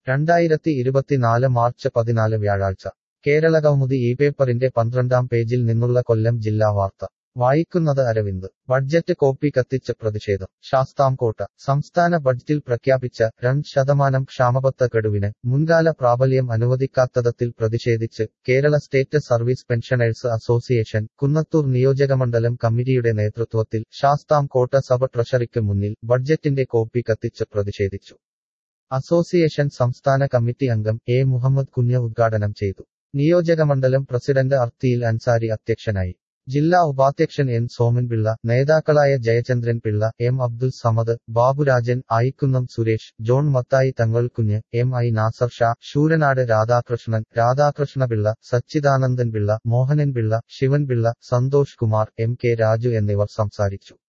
രണ്ടായിരത്തി ഇരുപത്തിനാല് മാർച്ച് പതിനാല് വ്യാഴാഴ്ച കേരളകൗമുദി ഈ പേപ്പറിന്റെ പന്ത്രണ്ടാം പേജിൽ നിന്നുള്ള കൊല്ലം ജില്ലാ വാർത്ത വായിക്കുന്നത് അരവിന്ദ് ബഡ്ജറ്റ് കോപ്പി കത്തിച്ച് പ്രതിഷേധം ശാസ്താംകോട്ട സംസ്ഥാന ബഡ്ജറ്റിൽ പ്രഖ്യാപിച്ച രണ്ട് ശതമാനം ക്ഷാമബത്ത ഗഡുവിന് മുൻകാല പ്രാബല്യം അനുവദിക്കാത്തതത്തിൽ പ്രതിഷേധിച്ച് Kerala state service pensioners association Kunnathur നിയോജകമണ്ഡലം കമ്മിറ്റിയുടെ നേതൃത്വത്തിൽ ശാസ്താംകോട്ട സഭ ട്രഷറിക്ക് മുന്നിൽ ബഡ്ജറ്റിന്റെ കോപ്പി കത്തിച്ച് പ്രതിഷേധിച്ചു അസോസിയേഷൻ സംസ്ഥാന കമ്മിറ്റി അംഗം എ മുഹമ്മദ് കുഞ്ഞ് ഉദ്ഘാടനം ചെയ്തു നിയോജകമണ്ഡലം പ്രസിഡന്റ് അർത്തിയിൽ അൻസാരി അധ്യക്ഷനായി ജില്ലാ ഉപാധ്യക്ഷൻ എൻ സോമൻപിള്ള നേതാക്കളായ Jayachandran Pillai M Abdul Samad Baburajan Ayikkunnam Suresh John Mathai Thangalkunju M I Nasar Sha Sooranad Radhakrishnan Radhakrishnapillai Sachidanandan Pillai Mohanan Pillai Sivanpillai Santhosh Kumar M K Raju എന്നിവർ സംസാരിച്ചു